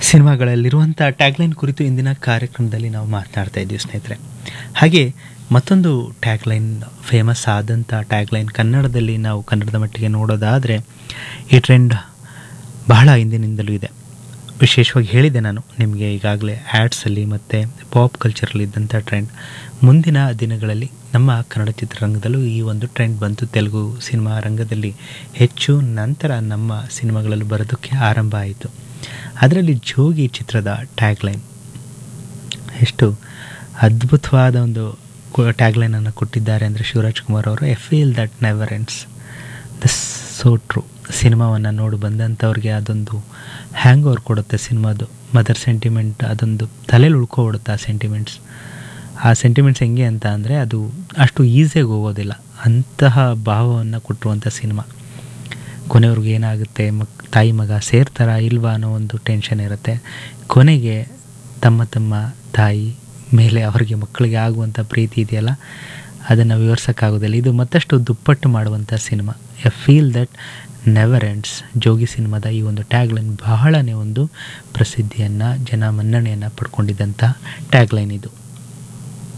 ಸಿನಿಮಾಗಳಲ್ಲಿರುವಂಥ tagline ಕುರಿತು ಇಂದಿನ ಕಾರ್ಯಕ್ರಮದಲ್ಲಿ ನಾವು ಮಾತನಾಡ್ತಾ ಇದ್ದೀವಿ ಸ್ನೇಹಿತರೆ ಹಾಗೆ ಮತ್ತೊಂದು ಟ್ಯಾಗ್ಲೈನ್ ಫೇಮಸ್ ಆದಂಥ ಟ್ಯಾಗ್ಲೈನ್ ಕನ್ನಡದಲ್ಲಿ ನಾವು ಕನ್ನಡದ ಮಟ್ಟಿಗೆ ನೋಡೋದಾದರೆ ಈ ಟ್ರೆಂಡ್ ಬಹಳ ಹಿಂದಿನಿಂದಲೂ ಇದೆ ವಿಶೇಷವಾಗಿ ಹೇಳಿದೆ ನಾನು ನಿಮಗೆ ಈಗಾಗಲೇ ಆ್ಯಡ್ಸಲ್ಲಿ ಮತ್ತು ಪಾಪ್ ಕಲ್ಚರಲ್ಲಿ ಇದ್ದಂಥ ಟ್ರೆಂಡ್ ಮುಂದಿನ ದಿನಗಳಲ್ಲಿ ನಮ್ಮ ಕನ್ನಡ ಚಿತ್ರರಂಗದಲ್ಲೂ ಈ ಒಂದು ಟ್ರೆಂಡ್ ಬಂತು ತೆಲುಗು ಸಿನಿಮಾ ರಂಗದಲ್ಲಿ ಹೆಚ್ಚು ನಂತರ ನಮ್ಮ ಸಿನಿಮಾಗಳಲ್ಲಿ ಬರೋದಕ್ಕೆ ಆರಂಭ ಆಯಿತು ಅದರಲ್ಲಿ ಜೋಗಿ ಚಿತ್ರದ ಟ್ಯಾಗ್ಲೈನ್ ಎಷ್ಟು ಅದ್ಭುತವಾದ ಒಂದು ಟ್ಯಾಗ್ಲೈನನ್ನು ಕೊಟ್ಟಿದ್ದಾರೆ ಅಂದರೆ ಶಿವರಾಜ್ ಕುಮಾರ್ ಅವರು a feel that never ends thus so true ಸಿನಿಮಾವನ್ನು ನೋಡಿ ಬಂದಂಥವ್ರಿಗೆ ಅದೊಂದು ಹ್ಯಾಂಗ್ ಓವರ್ ಕೊಡುತ್ತೆ ಸಿನಿಮಾದು ಮದರ್ ಸೆಂಟಿಮೆಂಟ್ ಅದೊಂದು ತಲೆಯಲ್ಲಿ ಉಳ್ಕೊಬಿಡುತ್ತೆ ಆ ಸೆಂಟಿಮೆಂಟ್ಸ್ ಆ ಸೆಂಟಿಮೆಂಟ್ಸ್ ಹೆಂಗೆ ಅಂತ ಅಂದರೆ ಅದು ಅಷ್ಟು ಈಸಿಯಾಗಿ ಹೋಗೋದಿಲ್ಲ ಅಂತಹ ಭಾವವನ್ನು ಕೊಟ್ಟಿರುವಂಥ ಸಿನಿಮಾ ಕೊನೆಯವ್ರಿಗೆ ಏನಾಗುತ್ತೆ ಮಕ್ ತಾಯಿ ಮಗ ಸೇರ್ತಾರಾ ಇಲ್ವಾ ಅನ್ನೋ ಒಂದು ಟೆನ್ಷನ್ ಇರುತ್ತೆ ಕೊನೆಗೆ ತಮ್ಮ ತಮ್ಮ ತಾಯಿ ಮೇಲೆ ಅವರಿಗೆ ಮಕ್ಕಳಿಗೆ ಆಗುವಂಥ ಪ್ರೀತಿ ಇದೆಯಲ್ಲ ಅದನ್ನು ವಿವರಿಸೋಕ್ಕಾಗೋದಿಲ್ಲ ಇದು ಮತ್ತಷ್ಟು ದುಪ್ಪಟ್ಟು ಮಾಡುವಂಥ cinema a feel that never ends Jogi ಸಿನಿಮಾದ ಈ ಒಂದು ಟ್ಯಾಗ್ಲೈನ್ ಬಹಳನೇ ಒಂದು ಪ್ರಸಿದ್ಧಿಯನ್ನು ಜನ ಮನ್ನಣೆಯನ್ನು ಪಡ್ಕೊಂಡಿದ್ದಂಥ ಟ್ಯಾಗ್ಲೈನ್ ಇದು